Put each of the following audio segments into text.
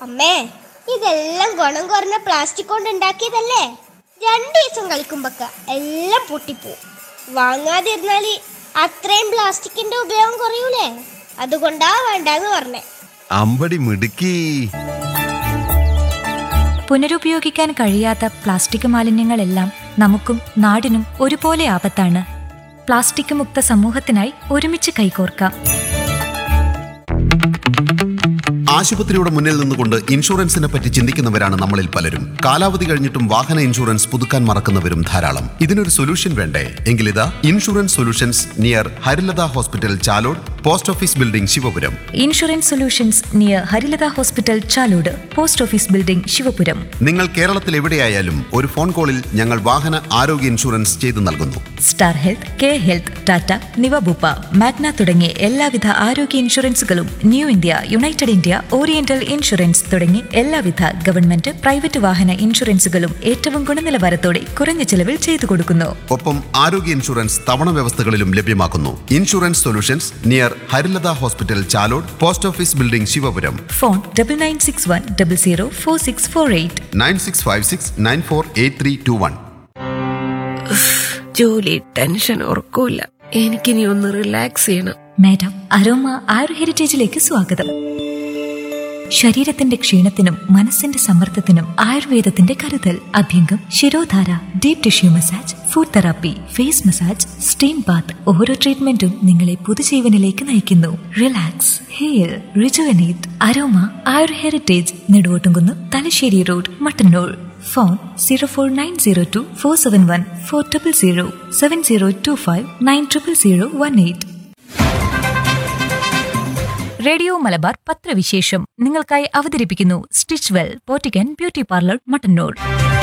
അമ്മേ ഇതെല്ലാം ഗുണം കുറഞ്ഞ പ്ലാസ്റ്റിക് കൊണ്ട് ഉണ്ടാക്കിയതല്ലേ രണ്ടു ദിവസം കളിക്കുമ്പൊക്കെ എല്ലാം പൊട്ടിപ്പോവും വാങ്ങാതിരുന്നാൽ അത്രയും പ്ലാസ്റ്റിക്കിന്റെ ഉപയോഗം കുറയൂലേ അതുകൊണ്ടാ വേണ്ടെന്ന് പറഞ്ഞേ അമ്പടി മിടുക്കി പുനരുപയോഗിക്കാൻ കഴിയാത്ത പ്ലാസ്റ്റിക് മാലിന്യങ്ങളെല്ലാം നമുക്കും നാടിനും ഒരുപോലെ ആപത്താണ് പ്ലാസ്റ്റിക് മുക്ത സമൂഹത്തിനായി ഒരുമിച്ച് കൈകോർക്കാം ആശുപത്രിയുടെ മുന്നിൽ നിന്നുകൊണ്ട് ഇൻഷുറൻസിനെ പറ്റി ചിന്തിക്കുന്നവരാണ് നമ്മളിൽ പലരും കാലാവധി കഴിഞ്ഞിട്ടും വാഹന ഇൻഷുറൻസ് പുതുക്കാൻ മറക്കുന്നവരും ധാരാളം ഇതിനൊരു സൊല്യൂഷൻ വേണ്ടേ എങ്കിലിതാ insurance solutions near Harilatha hospital Chalode post office building Sivapuram insurance solutions near Harilatha hospital Chalode post office building Sivapuram നിങ്ങൾ കേരളത്തിൽ എവിടെയായാലും ഒരു ഫോൺ കോളിൽ ഞങ്ങൾ വാഹന ആരോഗ്യ ഇൻഷുറൻസ് ചെയ്തു നൽകുന്നു Star Health K Health Tata Niva Bupa Magna തുടങ്ങിയ എല്ലാവിധ ആരോഗ്യ ഇൻഷുറൻസുകളും New India United India Oriental insurance തുടങ്ങി എല്ലാവിധ ഗവൺമെന്റ് പ്രൈവറ്റ് വാഹന ഇൻഷുറൻസുകളും ഏറ്റവും ഗുണനിലവാരത്തോടെ കുറഞ്ഞ ചെലവിൽ ചെയ്തു കൊടുക്കുന്നു ഒപ്പം ആരോഗ്യ ഇൻഷുറൻസ് തവണ വ്യവസ്ഥകളിലും ലഭ്യമാക്കുന്നു insurance solutions near Harilatha hospital Chalode post office building Sivapuram phone double nine six one double zero four six four eight nine six five six nine four eight three two one ജോലി ടെൻഷൻ ഉറക്കൂല എനിക്കിനി ഒന്ന് റിലാക്സ് ചെയ്യണം madam aroma ആയുർ ഹെറിറ്റേജിലേക്ക് സ്വാഗതം ശരീരത്തിന്റെ ക്ഷീണത്തിനും മനസ്സിന്റെ സമ്മർദ്ദത്തിനും ആയുർവേദത്തിന്റെ കരുതൽ അഭ്യംഗം ശിരോധാര deep tissue massage food therapy face massage steam bath ഓരോ ട്രീറ്റ്മെന്റും നിങ്ങളെ പുതുജീവനിലേക്ക് നയിക്കുന്നു relax hair rejuvenate aroma Ayur heritage Neduvottumkunnu Thalassery road Mattannur phone zero four nine zero two four seven one four triple zero seven zero two five nine triple zero one eight radio Malabar പത്രവിശേഷം നിങ്ങൾക്കായി അവതരിപ്പിക്കുന്നു stitch well പോറ്റിക്കൻ beauty parlour Mattannur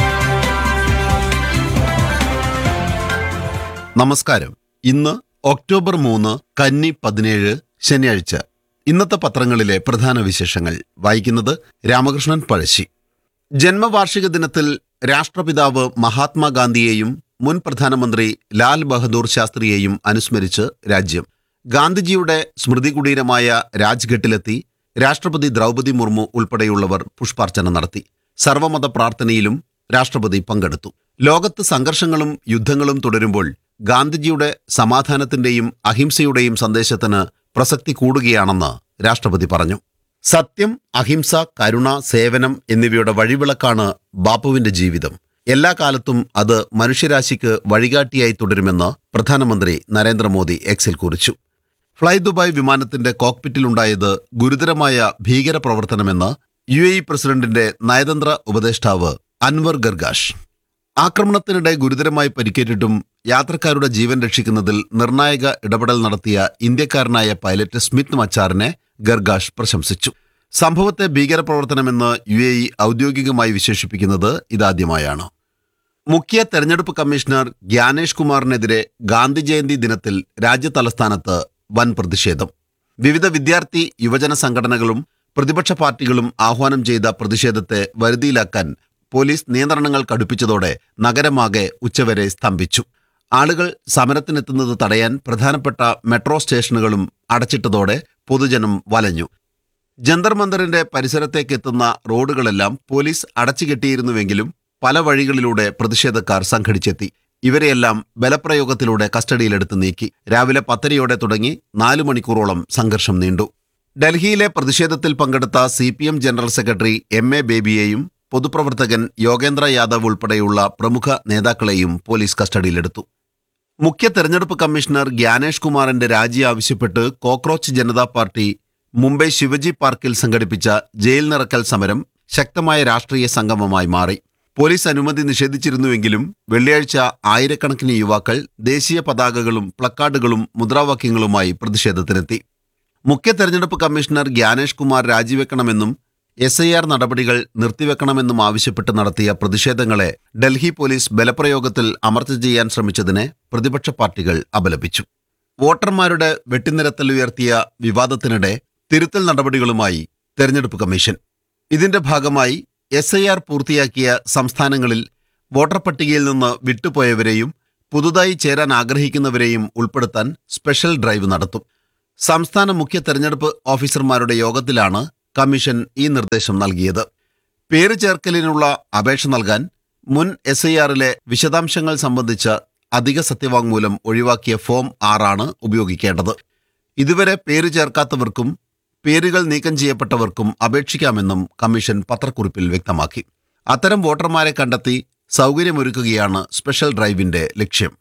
നമസ്കാരം ഇന്ന് October മൂന്ന് കന്നി പതിനേഴ് ശനിയാഴ്ച ഇന്നത്തെ പത്രങ്ങളിലെ പ്രധാന വിശേഷങ്ങൾ വായിക്കുന്നത് രാമകൃഷ്ണൻ പഴശ്ശി ജന്മവാർഷിക ദിനത്തിൽ രാഷ്ട്രപിതാവ് മഹാത്മാഗാന്ധിയെയും മുൻ പ്രധാനമന്ത്രി ലാൽ ബഹദൂർ ശാസ്ത്രിയെയും അനുസ്മരിച്ച് രാജ്യം ഗാന്ധിജിയുടെ സ്മൃതി കുടീരമായ രാജ്ഘട്ടിലെത്തി രാഷ്ട്രപതി ദ്രൗപദി മുർമു ഉൾപ്പെടെയുള്ളവർ പുഷ്പാർച്ചന നടത്തി സർവമത പ്രാർത്ഥനയിലും രാഷ്ട്രപതി പങ്കെടുത്തു ലോകത്ത് സംഘർഷങ്ങളും യുദ്ധങ്ങളും തുടരുമ്പോൾ ഗാന്ധിജിയുടെ സമാധാനത്തിന്റെയും അഹിംസയുടെയും സന്ദേശത്തിന് പ്രസക്തി കൂടുകയാണെന്ന് രാഷ്ട്രപതി പറഞ്ഞു സത്യം അഹിംസ കരുണ സേവനം എന്നിവയുടെ വഴിവിളക്കാണ് ബാപ്പുവിന്റെ ജീവിതം എല്ലാ കാലത്തും അത് മനുഷ്യരാശിക്ക് വഴികാട്ടിയായി തുടരുമെന്ന് പ്രധാനമന്ത്രി നരേന്ദ്രമോദി എക്സിൽ കുറിച്ചു ഫ്ലൈ ദുബായ് വിമാനത്തിന്റെ കോക്പിറ്റിലുണ്ടായത് ഗുരുതരമായ ഭീകരപ്രവർത്തനമെന്ന് യു എ ഇ പ്രസിഡന്റിന്റെ നയതന്ത്ര ഉപദേഷ്ടാവ് അൻവർ ഗർഗാഷ് ആക്രമണത്തിനിടെ ഗുരുതരമായി പരിക്കേറ്റിട്ടും യാത്രക്കാരുടെ ജീവൻ രക്ഷിക്കുന്നതിൽ നിർണായക ഇടപെടൽ നടത്തിയ ഇന്ത്യക്കാരനായ പൈലറ്റ് സ്മിത്ത് മച്ചാറിനെ ഗർഗാഷ് പ്രശംസിച്ചു സംഭവത്തെ ഭീകരപ്രവർത്തനമെന്ന് യു എ ഇ ഔദ്യോഗികമായി വിശേഷിപ്പിക്കുന്നത് ഇതാദ്യമായാണ് മുഖ്യ തെരഞ്ഞെടുപ്പ് കമ്മീഷണർ ഗ്യാനേഷ് കുമാറിനെതിരെ ഗാന്ധി ജയന്തി ദിനത്തിൽ രാജ്യതലസ്ഥാനത്ത് വൻ പ്രതിഷേധം വിവിധ വിദ്യാർത്ഥി യുവജന സംഘടനകളും പ്രതിപക്ഷ പാർട്ടികളും ആഹ്വാനം ചെയ്ത പ്രതിഷേധത്തെ വരുതിയിലാക്കാൻ പോലീസ് നിയന്ത്രണങ്ങൾ കടുപ്പിച്ചതോടെ നഗരമാകെ ഉച്ചവരെ സ്തംഭിച്ചു ആളുകൾ സമരത്തിനെത്തുന്നത് തടയാൻ പ്രധാനപ്പെട്ട മെട്രോ സ്റ്റേഷനുകളും അടച്ചിട്ടതോടെ പൊതുജനം വലഞ്ഞു ജന്തർ മന്ദറിന്റെ പരിസരത്തേക്ക് എത്തുന്ന റോഡുകളെല്ലാം പോലീസ് അടച്ചുകെട്ടിയിരുന്നുവെങ്കിലും പല വഴികളിലൂടെ പ്രതിഷേധക്കാർ സംഘടിച്ചെത്തി ഇവരെയെല്ലാം ബലപ്രയോഗത്തിലൂടെ കസ്റ്റഡിയിലെടുത്ത് നീക്കി രാവിലെ പത്തരയോടെ തുടങ്ങി നാലു മണിക്കൂറോളം സംഘർഷം നീണ്ടു ഡൽഹിയിലെ പ്രതിഷേധത്തിൽ പങ്കെടുത്ത C P M general secretary M A ബേബിയെയും പൊതുപ്രവർത്തകൻ യോഗേന്ദ്ര യാദവ് ഉൾപ്പെടെയുള്ള പ്രമുഖ നേതാക്കളെയും പോലീസ് കസ്റ്റഡിയിലെടുത്തു മുഖ്യ തെരഞ്ഞെടുപ്പ് കമ്മീഷണർ ഗ്യാനേഷ് കുമാറിന്റെ രാജി ആവശ്യപ്പെട്ട് കോക്രോച്ച് ജനതാ പാർട്ടി മുംബൈ ശിവജി പാർക്കിൽ സംഘടിപ്പിച്ച ജയിൽ നിറക്കൽ സമരം ശക്തമായ രാഷ്ട്രീയ സംഗമമായി മാറി പോലീസ് അനുമതി നിഷേധിച്ചിരുന്നുവെങ്കിലും വെള്ളിയാഴ്ച ആയിരക്കണക്കിന് യുവാക്കൾ ദേശീയ പതാകകളും പ്ലക്കാർഡുകളും മുദ്രാവാക്യങ്ങളുമായി പ്രതിഷേധത്തിനെത്തി മുഖ്യ തെരഞ്ഞെടുപ്പ് കമ്മീഷണർ ഗ്യാനേഷ് കുമാർ രാജിവെക്കണമെന്നും എസ് ഐ ആർ നടപടികൾ നിർത്തിവെക്കണമെന്നും ആവശ്യപ്പെട്ട് നടത്തിയ പ്രതിഷേധങ്ങളെ ഡൽഹി പോലീസ് ബലപ്രയോഗത്തിൽ അമർച്ച ചെയ്യാൻ ശ്രമിച്ചതിനെ പ്രതിപക്ഷ പാർട്ടികൾ അപലപിച്ചു വോട്ടർമാരുടെ വെട്ടിനിരത്തൽ ഉയർത്തിയ വിവാദത്തിനിടെ തിരുത്തൽ നടപടികളുമായി തെരഞ്ഞെടുപ്പ് കമ്മീഷൻ ഇതിന്റെ ഭാഗമായി എസ് ഐ ആർ പൂർത്തിയാക്കിയ സംസ്ഥാനങ്ങളിൽ വോട്ടർ പട്ടികയിൽ നിന്ന് വിട്ടുപോയവരെയും പുതുതായി ചേരാൻ ആഗ്രഹിക്കുന്നവരെയും ഉൾപ്പെടുത്താൻ സ്പെഷ്യൽ ഡ്രൈവ് നടത്തും സംസ്ഥാന മുഖ്യ തെരഞ്ഞെടുപ്പ് ഓഫീസർമാരുടെ യോഗത്തിലാണ് കമ്മീഷൻ ഈ നിർദ്ദേശം നൽകിയത് പേര് ചേർക്കലിനുള്ള അപേക്ഷ നൽകാൻ മുൻ എസ് ഐ ആറിലെ വിശദാംശങ്ങൾ സംബന്ധിച്ച അധിക സത്യവാങ്മൂലം ഒഴിവാക്കിയ ഫോം ആറാണ് ഉപയോഗിക്കേണ്ടത് ഇതുവരെ പേര് ചേർക്കാത്തവർക്കും പേരുകൾ നീക്കം ചെയ്യപ്പെട്ടവർക്കും അപേക്ഷിക്കാമെന്നും കമ്മീഷൻ പത്രക്കുറിപ്പിൽ വ്യക്തമാക്കി അത്തരം വോട്ടർമാരെ കണ്ടെത്തി സൗകര്യമൊരുക്കുകയാണ് സ്പെഷ്യൽ ഡ്രൈവിന്റെ ലക്ഷ്യം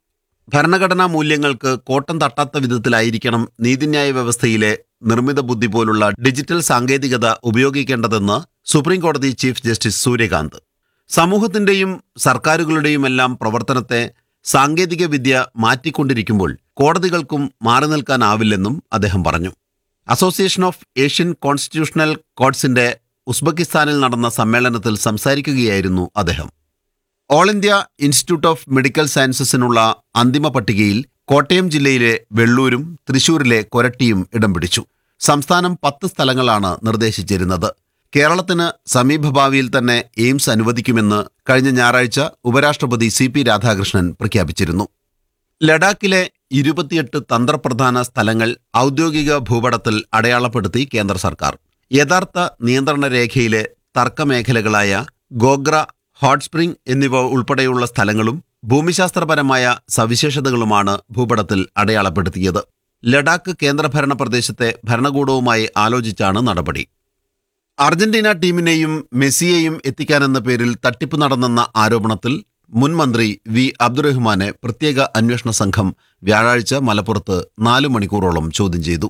ഭരണഘടനാ മൂല്യങ്ങൾക്ക് കോട്ടം തട്ടാത്ത വിധത്തിലായിരിക്കണം നീതിന്യായ വ്യവസ്ഥയിലെ നിർമ്മിത ബുദ്ധി പോലുള്ള ഡിജിറ്റൽ സാങ്കേതികത ഉപയോഗിക്കേണ്ടതെന്ന് സുപ്രീം കോടതി ചീഫ് ജസ്റ്റിസ് സൂര്യകാന്ത് സമൂഹത്തിന്റെയും സർക്കാരുകളുടെയുമെല്ലാം പ്രവർത്തനത്തെ സാങ്കേതിക വിദ്യ മാറ്റിക്കൊണ്ടിരിക്കുമ്പോൾ കോടതികൾക്കും മാറി നിൽക്കാനാവില്ലെന്നും അദ്ദേഹം പറഞ്ഞു അസോസിയേഷൻ ഓഫ് ഏഷ്യൻ കോൺസ്റ്റിറ്റ്യൂഷണൽ കോഡ്സിന്റെ ഉസ്ബെക്കിസ്ഥാനിൽ നടന്ന സമ്മേളനത്തിൽ സംസാരിക്കുകയായിരുന്നു അദ്ദേഹം all India institute of medical സയൻസസിനുള്ള അന്തിമ പട്ടികയിൽ കോട്ടയം ജില്ലയിലെ വെള്ളൂരും തൃശൂരിലെ കൊരട്ടിയും ഇടം പിടിച്ചു സംസ്ഥാനം പത്ത് സ്ഥലങ്ങളാണ് നിർദ്ദേശിച്ചിരുന്നത് കേരളത്തിന് സമീപഭാവിയിൽ തന്നെ എയിംസ് അനുവദിക്കുമെന്ന് കഴിഞ്ഞ ഞായറാഴ്ച ഉപരാഷ്ട്രപതി സി പി രാധാകൃഷ്ണൻ പ്രഖ്യാപിച്ചിരുന്നു ലഡാക്കിലെ ഇരുപത്തിയെട്ട് തന്ത്രപ്രധാന സ്ഥലങ്ങൾ ഔദ്യോഗിക ഭൂപടത്തിൽ അടയാളപ്പെടുത്തി കേന്ദ്ര സർക്കാർ യഥാർത്ഥ നിയന്ത്രണ രേഖയിലെ തർക്കമേഖലകളായ ഗോഗ്ര ഹോട്ട് സ്പ്രിംഗ് എന്നിവ ഉൾപ്പെടെയുള്ള സ്ഥലങ്ങളും ഭൂമിശാസ്ത്രപരമായ സവിശേഷതകളുമാണ് ഭൂപടത്തിൽ അടയാളപ്പെടുത്തിയത് ലഡാക്ക് കേന്ദ്രഭരണ പ്രദേശത്തെ ഭരണകൂടവുമായി ആലോചിച്ചാണ് നടപടി അർജന്റീന ടീമിനെയും മെസ്സിയെയും എത്തിക്കാനെന്ന പേരിൽ തട്ടിപ്പ് നടന്നെന്ന ആരോപണത്തിൽ മുൻ മന്ത്രി വി അബ്ദുറഹ്മാനെ പ്രത്യേക അന്വേഷണ സംഘം വ്യാഴാഴ്ച മലപ്പുറത്ത് നാലു മണിക്കൂറോളം ചോദ്യം ചെയ്തു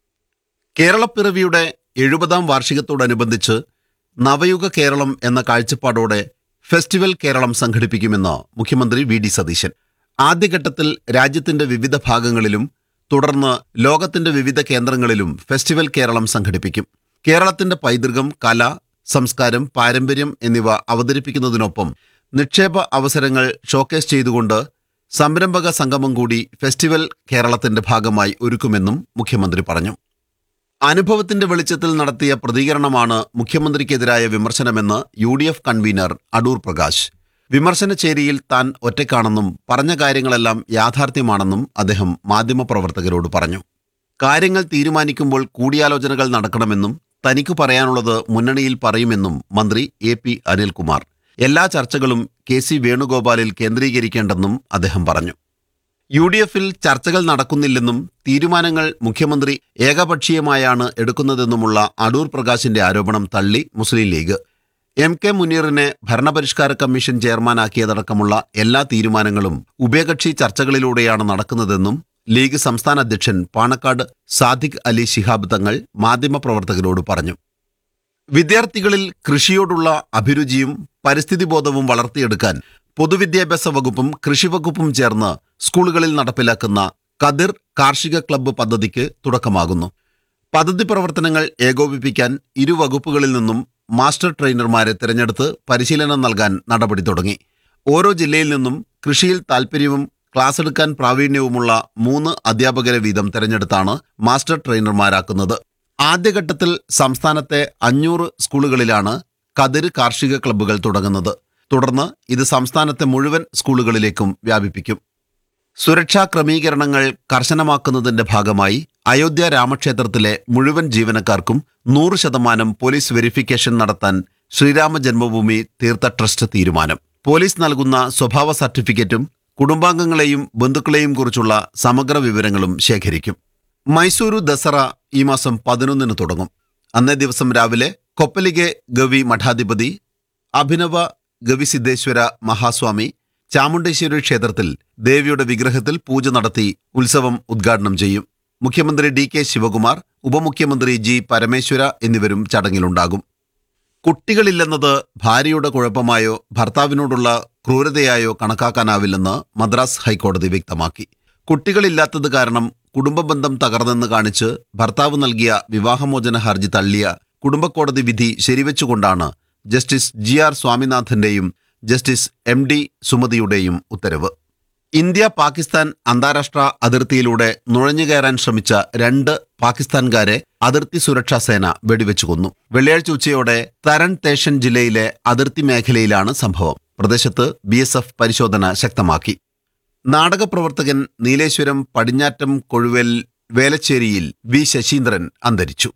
കേരളപ്പിറവിയുടെ എഴുപതാം വാർഷികത്തോടനുബന്ധിച്ച് നവയുഗ കേരളം എന്ന കാഴ്ചപ്പാടോടെ ഫെസ്റ്റിവൽ കേരളം സംഘടിപ്പിക്കുമെന്ന് മുഖ്യമന്ത്രി വി ഡി സതീശൻ ആദ്യഘട്ടത്തിൽ രാജ്യത്തിന്റെ വിവിധ ഭാഗങ്ങളിലും തുടർന്ന് ലോകത്തിന്റെ വിവിധ കേന്ദ്രങ്ങളിലും ഫെസ്റ്റിവൽ കേരളം സംഘടിപ്പിക്കും കേരളത്തിന്റെ പൈതൃകം കല സംസ്കാരം പാരമ്പര്യം എന്നിവ അവതരിപ്പിക്കുന്നതിനൊപ്പം നിക്ഷേപ അവസരങ്ങൾ ഷോക്കേസ് ചെയ്തുകൊണ്ട് സംരംഭക സംഗമം കൂടി ഫെസ്റ്റിവൽ കേരളത്തിന്റെ ഭാഗമായി ഒരുക്കുമെന്നും മുഖ്യമന്ത്രി പറഞ്ഞു അനുഭവത്തിന്റെ വെളിച്ചത്തിൽ നടത്തിയ പ്രതികരണമാണ് മുഖ്യമന്ത്രിക്കെതിരായ വിമർശനമെന്ന് U D F convener Adoor Prakash വിമർശനചേരിയിൽ താൻ ഒറ്റയ്ക്കാണെന്നും പറഞ്ഞ കാര്യങ്ങളെല്ലാം യാഥാർത്ഥ്യമാണെന്നും അദ്ദേഹം മാധ്യമപ്രവർത്തകരോട് പറഞ്ഞു കാര്യങ്ങൾ തീരുമാനിക്കുമ്പോൾ കൂടിയാലോചനകൾ നടക്കണമെന്നും തനിക്ക് പറയാനുള്ളത് മുന്നണിയിൽ പറയുമെന്നും മന്ത്രി എ പി അനിൽകുമാർ എല്ലാ ചർച്ചകളും കെ സി വേണുഗോപാലിൽ കേന്ദ്രീകരിക്കേണ്ടെന്നും അദ്ദേഹം പറഞ്ഞു യു ഡി എഫിൽ ചർച്ചകൾ നടക്കുന്നില്ലെന്നും തീരുമാനങ്ങൾ മുഖ്യമന്ത്രി ഏകപക്ഷീയമായാണ് എടുക്കുന്നതെന്നുമുള്ള അടൂർ പ്രകാശിന്റെ ആരോപണം തള്ളി മുസ്ലിം ലീഗ് എം കെ മുനീറിനെ ഭരണപരിഷ്കാര കമ്മീഷൻ ചെയർമാനാക്കിയതടക്കമുള്ള എല്ലാ തീരുമാനങ്ങളും ഉഭയകക്ഷി ചർച്ചകളിലൂടെയാണ് നടക്കുന്നതെന്നും ലീഗ് സംസ്ഥാന അധ്യക്ഷൻ പാണക്കാട് സാദിഖ് അലി ശിഹാബ് തങ്ങൾ മാധ്യമപ്രവർത്തകരോട് പറഞ്ഞു വിദ്യാർത്ഥികളിൽ കൃഷിയോടുള്ള അഭിരുചിയും പരിസ്ഥിതി ബോധവും വളർത്തിയെടുക്കാൻ പൊതുവിദ്യാഭ്യാസ വകുപ്പും കൃഷി വകുപ്പും ചേർന്ന് സ്കൂളുകളിൽ നടപ്പിലാക്കുന്ന കതിർ കാർഷിക ക്ലബ്ബ് പദ്ധതിക്ക് തുടക്കമാകുന്നു പദ്ധതി പ്രവർത്തനങ്ങൾ ഏകോപിപ്പിക്കാൻ ഇരു വകുപ്പുകളിൽ നിന്നും മാസ്റ്റർ ട്രെയിനർമാരെ തിരഞ്ഞെടുത്ത് പരിശീലനം നൽകാൻ നടപടി തുടങ്ങി ഓരോ ജില്ലയിൽ നിന്നും കൃഷിയിൽ താൽപ്പര്യവും ക്ലാസ് എടുക്കാൻ പ്രാവീണ്യവുമുള്ള മൂന്ന് അധ്യാപകരെ വീതം തിരഞ്ഞെടുത്താണ് മാസ്റ്റർ ട്രെയിനർമാരാക്കുന്നത് ആദ്യഘട്ടത്തിൽ സംസ്ഥാനത്തെ അഞ്ഞൂറ് സ്കൂളുകളിലാണ് കതിര് കാർഷിക ക്ലബ്ബുകൾ തുടങ്ങുന്നത് തുടർന്ന് ഇത് സംസ്ഥാനത്തെ മുഴുവൻ സ്കൂളുകളിലേക്കും വ്യാപിപ്പിക്കും സുരക്ഷാ ക്രമീകരണങ്ങൾ കർശനമാക്കുന്നതിന്റെ ഭാഗമായി അയോധ്യ രാമക്ഷേത്രത്തിലെ മുഴുവൻ ജീവനക്കാർക്കും നൂറ് ശതമാനം പോലീസ് വെരിഫിക്കേഷൻ നടത്താൻ ശ്രീരാമ ജന്മഭൂമി തീർത്ഥ ട്രസ്റ്റ് തീരുമാനം പോലീസ് നൽകുന്ന സ്വഭാവ സർട്ടിഫിക്കറ്റും കുടുംബാംഗങ്ങളെയും ബന്ധുക്കളെയും കുറിച്ചുള്ള സമഗ്ര വിവരങ്ങളും ശേഖരിക്കും മൈസൂരു ദസറ ഈ മാസം പതിനൊന്നിന് തുടങ്ങും അന്നേ ദിവസം രാവിലെ കൊപ്പലിഗെ ഗവി മഠാധിപതി അഭിനവ ഗവിസിദ്ധേശ്വര മഹാസ്വാമി ചാമുണ്ടേശ്വരി ക്ഷേത്രത്തിൽ ദേവിയുടെ വിഗ്രഹത്തിൽ പൂജ നടത്തി ഉത്സവം ഉദ്ഘാടനം ചെയ്യും മുഖ്യമന്ത്രി ഡി കെ ശിവകുമാർ ഉപമുഖ്യമന്ത്രി ജി പരമേശ്വര എന്നിവരും ചടങ്ങിലുണ്ടാകും കുട്ടികളില്ലെന്നത് ഭാര്യയുടെ കുഴപ്പമായോ ഭർത്താവിനോടുള്ള ക്രൂരതയായോ കണക്കാക്കാനാവില്ലെന്ന് മദ്രാസ് ഹൈക്കോടതി വ്യക്തമാക്കി കുട്ടികളില്ലാത്തത് കാരണം കുടുംബബന്ധം തകർന്നെന്ന് കാണിച്ച് ഭർത്താവ് നൽകിയ വിവാഹമോചന ഹർജി തള്ളിയ കുടുംബക്കോടതി വിധി ശരിവെച്ചുകൊണ്ടാണ് ജസ്റ്റിസ് ജി ആർ സ്വാമിനാഥന്റെയും ജസ്റ്റിസ് എം ഡി സുമതിയുടെയും ഉത്തരവ് ഇന്ത്യ പാകിസ്ഥാൻ അന്താരാഷ്ട്ര അതിർത്തിയിലൂടെ നുഴഞ്ഞുകയറാൻ ശ്രമിച്ച രണ്ട് പാകിസ്ഥാൻകാരെ അതിർത്തി സുരക്ഷാ സേന വെടിവെച്ചു കൊന്നു വെള്ളിയാഴ്ച ഉച്ചയോടെ തരൺ തേഷൻ ജില്ലയിലെ അതിർത്തി മേഖലയിലാണ് സംഭവം പ്രദേശത്ത് ബി പരിശോധന ശക്തമാക്കി നാടകപ്രവർത്തകൻ നീലേശ്വരം പടിഞ്ഞാറ്റം കൊഴുവൽ വേലച്ചേരിയിൽ വി ശശീന്ദ്രൻ അന്തരിച്ചു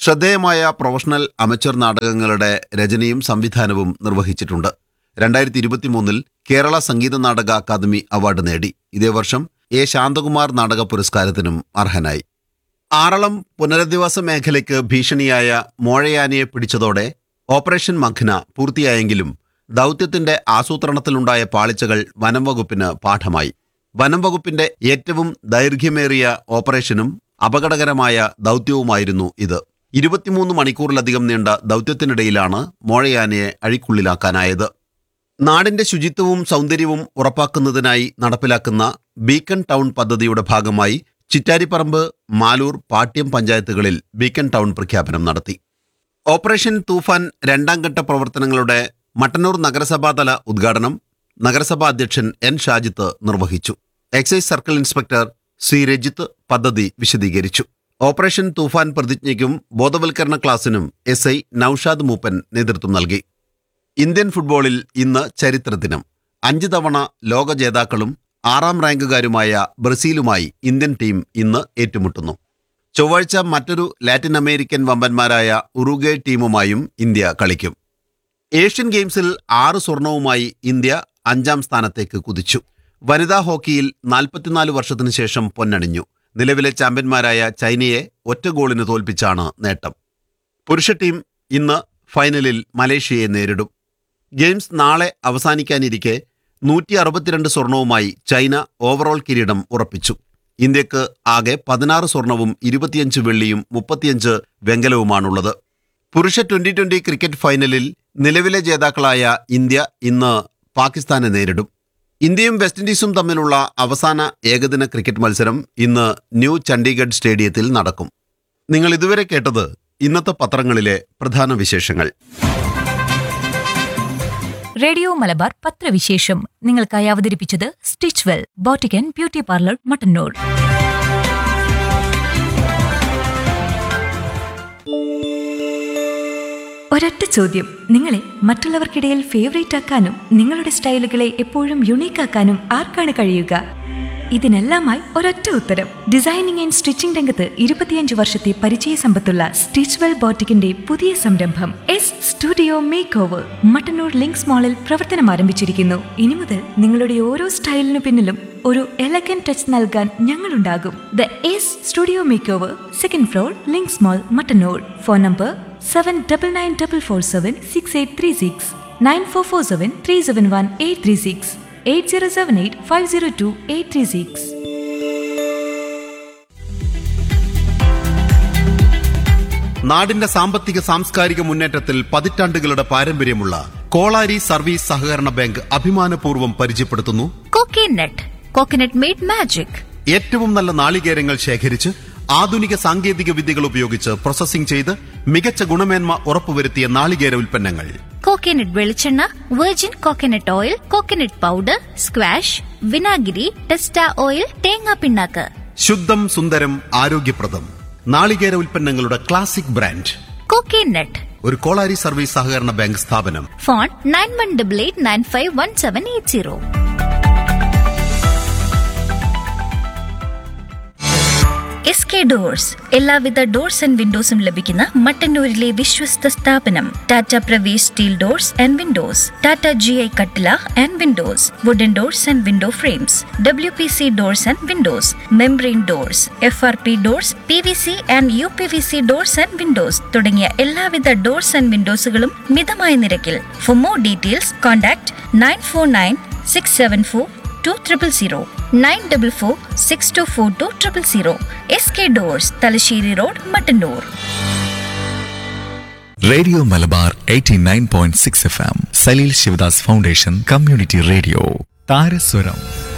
ശ്രദ്ധേയമായ പ്രൊഫഷണൽ അമച്ചർ നാടകങ്ങളുടെ രചനയും സംവിധാനവും നിർവഹിച്ചിട്ടുണ്ട് രണ്ടായിരത്തി ഇരുപത്തിമൂന്നിൽ കേരള സംഗീത നാടക അക്കാദമി അവാർഡ് നേടി ഇതേ വർഷം എ ശാന്തകുമാർ നാടക പുരസ്കാരത്തിനും അർഹനായി ആറളം പുനരധിവാസ മേഖലയ്ക്ക് ഭീഷണിയായ മോഴയാനയെ പിടിച്ചതോടെ ഓപ്പറേഷൻ മഖ്ന പൂർത്തിയായെങ്കിലും ദൗത്യത്തിന്റെ ആസൂത്രണത്തിലുണ്ടായ പാളിച്ചകൾ വനം വകുപ്പിന് പാഠമായി വനം വകുപ്പിന്റെ ഏറ്റവും ദൈർഘ്യമേറിയ ഓപ്പറേഷനും അപകടകരമായ ദൗത്യവുമായിരുന്നു ഇത് ഇരുപത്തിമൂന്ന് മണിക്കൂറിലധികം നീണ്ട ദൗത്യത്തിനിടയിലാണ് മോഴയാനയെ അഴിക്കുള്ളിലാക്കാനായത് നാടിന്റെ ശുചിത്വവും സൗന്ദര്യവും ഉറപ്പാക്കുന്നതിനായി നടപ്പിലാക്കുന്ന ബീക്കൺ ടൗൺ പദ്ധതിയുടെ ഭാഗമായി ചിറ്റാരിപ്പറമ്പ് മാലൂർ പാട്യം പഞ്ചായത്തുകളിൽ ബീക്കൺ ടൗൺ പ്രഖ്യാപനം നടത്തി ഓപ്പറേഷൻ തൂഫാൻ രണ്ടാം ഘട്ട പ്രവർത്തനങ്ങളുടെ മട്ടന്നൂർ നഗരസഭാതല ഉദ്ഘാടനം നഗരസഭാ അധ്യക്ഷൻ എൻ ഷാജിത്ത് നിർവഹിച്ചു excise circle inspector C Rajith പദ്ധതി വിശദീകരിച്ചു ഓപ്പറേഷൻ തൂഫാൻ പ്രതിജ്ഞയ്ക്കും ബോധവൽക്കരണ ക്ലാസിനും എസ് ഐ നൌഷാദ് മൂപ്പൻ നേതൃത്വം നൽകി ഇന്ത്യൻ ഫുട്ബോളിൽ ഇന്ന് ചരിത്രദിനം അഞ്ച് തവണ ലോക ജേതാക്കളും ആറാം റാങ്കുകാരുമായ ബ്രസീലുമായി ഇന്ത്യൻ ടീം ഇന്ന് ഏറ്റുമുട്ടുന്നു ചൊവ്വാഴ്ച മറ്റൊരു ലാറ്റിൻ അമേരിക്കൻ വമ്പന്മാരായ ഉറുഗേ ടീമുമായും ഇന്ത്യ കളിക്കും ഏഷ്യൻ ഗെയിംസിൽ ആറ് സ്വർണവുമായി ഇന്ത്യ അഞ്ചാം സ്ഥാനത്തേക്ക് കുതിച്ചു വനിതാ ഹോക്കിയിൽ നാൽപ്പത്തിനാല് വർഷത്തിനു ശേഷം പൊന്നണിഞ്ഞു നിലവിലെ ചാമ്പ്യന്മാരായ ചൈനയെ ഒറ്റ ഗോളിന് തോൽപ്പിച്ചാണ് നേട്ടം പുരുഷ ടീം ഇന്ന് ഫൈനലിൽ മലേഷ്യയെ നേരിടും ഗെയിംസ് നാളെ അവസാനിക്കാനിരിക്കെ നൂറ്റി അറുപത്തിരണ്ട് സ്വർണവുമായി ചൈന ഓവറോൾ കിരീടം ഉറപ്പിച്ചു ഇന്ത്യക്ക് ആകെ പതിനാറ് സ്വർണവും ഇരുപത്തിയഞ്ച് വെള്ളിയും മുപ്പത്തിയഞ്ച് വെങ്കലവുമാണുള്ളത് പുരുഷ ട്വന്റി ട്വന്റി ക്രിക്കറ്റ് ഫൈനലിൽ നിലവിലെ ജേതാക്കളായ ഇന്ത്യ ഇന്ന് പാകിസ്ഥാനെ നേരിടും ഇന്ത്യയും വെസ്റ്റ് ഇൻഡീസും തമ്മിലുള്ള അവസാന ഏകദിന ക്രിക്കറ്റ് മത്സരം ഇന്ന് ന്യൂ ചണ്ഡീഗഡ് സ്റ്റേഡിയത്തിൽ നടക്കും നിങ്ങൾ ഇതുവരെ കേട്ടത് ഇന്നത്തെ പത്രങ്ങളിലെ പ്രധാന വിശേഷങ്ങൾ റേഡിയോ മലബാർ പത്രവിശേഷം നിങ്ങൾക്കായി അവതരിപ്പിച്ചത് stitch well boutique beauty parlour Mattannur ഒരൊറ്റ ചോദ്യം നിങ്ങളെ മറ്റുള്ളവർക്കിടയിൽ ഫേവറേറ്റ് ആക്കാനും നിങ്ങളുടെ സ്റ്റൈലുകളെ എപ്പോഴും യുണീക്ക് ആക്കാനും ആർക്കാണ് കഴിയുക ഇതിനെല്ലാമായി ഒരൊറ്റ ഉത്തരം ഡിസൈനിങ് ആൻഡ് സ്റ്റിച്ചിംഗ് രംഗത്ത് ഇരുപത്തിയഞ്ച് വർഷത്തെ പരിചയ സമ്പത്തുള്ള സ്റ്റിച്ച് വെൽ ബോട്ടിക്കിന്റെ പുതിയ സംരംഭം S studio makeover Mattannur links മാളിൽ പ്രവർത്തനം ആരംഭിച്ചിരിക്കുന്നു ഇനി മുതൽ നിങ്ങളുടെ ഓരോ സ്റ്റൈലിനു പിന്നിലും ഒരു എലഗൻ ടച്ച് നൽകാൻ ഞങ്ങളുണ്ടാകും the S studio makeover second floor links mall Mattannur phone number seven double nine double four seven six eight three six nine four four seven three seven one eight three six eight zero seven eight five zero two eight three six നാടിന്റെ സാമ്പത്തിക സാംസ്കാരിക മുന്നേറ്റത്തിൽ പതിറ്റാണ്ടുകളുടെ പാരമ്പര്യമുള്ള Kolari service സഹകരണ bank അഭിമാനപൂർവ്വം പരിചയപ്പെടുത്തുന്നു coconut coconut made magic ഏറ്റവും നല്ല നാളികേരങ്ങൾ ശേഖരിച്ച് ആധുനിക സാങ്കേതിക വിദ്യകൾ ഉപയോഗിച്ച് പ്രോസസ്സിംഗ് ചെയ്ത് മികച്ച ഗുണമേന്മ ഉറപ്പുവരുത്തിയ നാളികേര ഉൽപ്പന്നങ്ങൾ കോക്കനട്ട് വെളിച്ചെണ്ണ virgin coconut oil coconut powder squash വിനാഗിരി ടെസ്റ്റ ഓയിൽ തേങ്ങാ പിണ്ണാക്ക് ശുദ്ധം സുന്ദരം ആരോഗ്യപ്രദം നാളികേര ഉൽപ്പന്നങ്ങളുടെ ക്ലാസിക് ബ്രാൻഡ് കോക്കനട്ട് ഒരു കോളാരി സർവീസ് സഹകരണ ബാങ്ക് സ്ഥാപനം phone nine one double eight nine five one seven eight zero S K doors എല്ലാവിധ ഡോർസ് ആൻഡ് വിൻഡോസും ലഭിക്കുന്ന മട്ടന്നൂരിലെ വിശ്വസ്ത സ്ഥാപനം Tata Pravesh steel doors and windows Tata G I കട്ടില and windows wooden doors and window frames W P C doors and windows membrane doors F R P doors P V C and U P V C doors and Windows തുടങ്ങിയ എല്ലാവിധ doors and വിൻഡോസുകളും മിതമായ നിരക്കിൽ for more details contact nine four nine six seven four two triple zero nine double four six two four two triple zero S K doors Thalassery road Mattannur radio Malabar 89.6 F M Saleel Sivadas foundation community radio താരസ്വരം